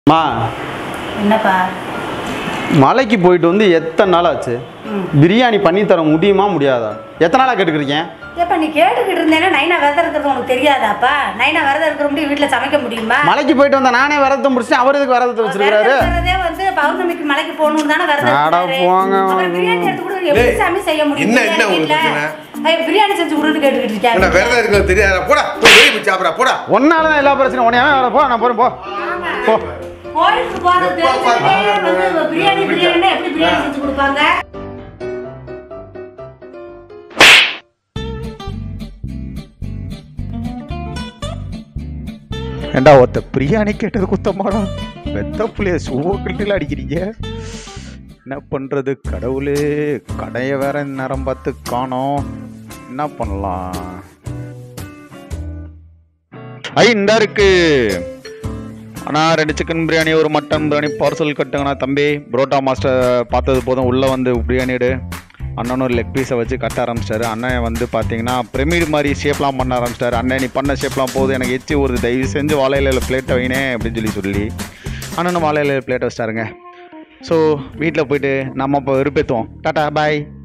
மா என்னப்பா மலைக்கு போயிட்டு வந்து எத்தனை நாள் ஆச்சு ம் பிரியாணி பண்ணி தர முடியுமா முடியாதா எத்தனை நாளாக கேட்டுக்கிறீங்க ஏப்பா நீ கேட்டுக்கிட்டு இருந்தேன்னா நைனா விரதம் இருக்கிறது உனக்கு தெரியாதாப்பா நைனா விரதம் இருக்கிற முடியும் வீட்டில் சமைக்க முடியுமா மலைக்கு போயிட்டு வந்தா நானே விரதத்தை முடிச்சுட்டு அவர் இதுக்கு விரதத்தை வச்சிருக்காரு விரதம் இருக்கிறதே வந்து பௌர்ணமிக்கு மலைக்கு போகணும்னு தானே விரதம் அட இருக்கிறாரு. போங்க. அப்புறம் பிரியாணி எடுத்து கூட எப்படி டேய், சாமி செய்ய முடியும் என்ன- என்ன பிரியாணி உங்களுக்கு வீட்ல? பிரச்சனை? ஐய், பிரியாணி செஞ்சு கொடுன்னு கேட்டுக்கிட்டு என்ன இருக்காங்க விரதம் இருக்கிறது தெரியாதா போடா போய் வெளியே போய் சாப்பிடா போடா ஒன்னால தான் எல்லா பிரச்சனையும் உடனே வேற போ நான் போறேன் போ போ கோயிலுக்கு போறது தெரிஞ்சதே வந்து பிரியாணி பிரியாணினா எப்படி பிரியாணி செஞ்சு கொடுப்பாங்க ஏண்டா ஒருத்த பிரியாணி கேட்டது குத்தமாடா வெத்த புள்ளைய சுவ கிட்டில அடிக்கிறீங்க என்ன பண்ணுறது கடவுளே கடையை வேற நேரம் பார்த்து காணோம் என்ன பண்ணலாம் ஐ இந்த இருக்கு அண்ணா ரெண்டு சிக்கன் பிரியாணி ஒரு மட்டன் பிரியாணி பார்சல் கட்டுங்கண்ணா தம்பி புரோட்டா மாஸ்டர் பார்த்தது போதும் உள்ளே வந்து பிரியாணி எடு அண்ணனும் ஒரு லெக் பீஸை வச்சு கட்ட ஆரம்பிச்சிட்டாரு அண்ணன் வந்து பார்த்தீங்கன்னா பிரமிடு மாதிரி ஷேப்லாம் பண்ண ஆரம்பிச்சிட்டாரு அண்ணன் நீ பண்ண ஷேப்லாம் போதும் எனக்கு எச்சி ஒரு தயவு செஞ்சு வாழையில பிளேட்டை வைனே அப்படின்னு சொல்லி சொல்லி அண்ணனும் வாழையில பிளேட்டை வச்சிட்டாருங்க ஸோ வீட்டில் போயிட்டு நம்ம இப்போ விருப்பத்துவோம் டாட்டா பாய்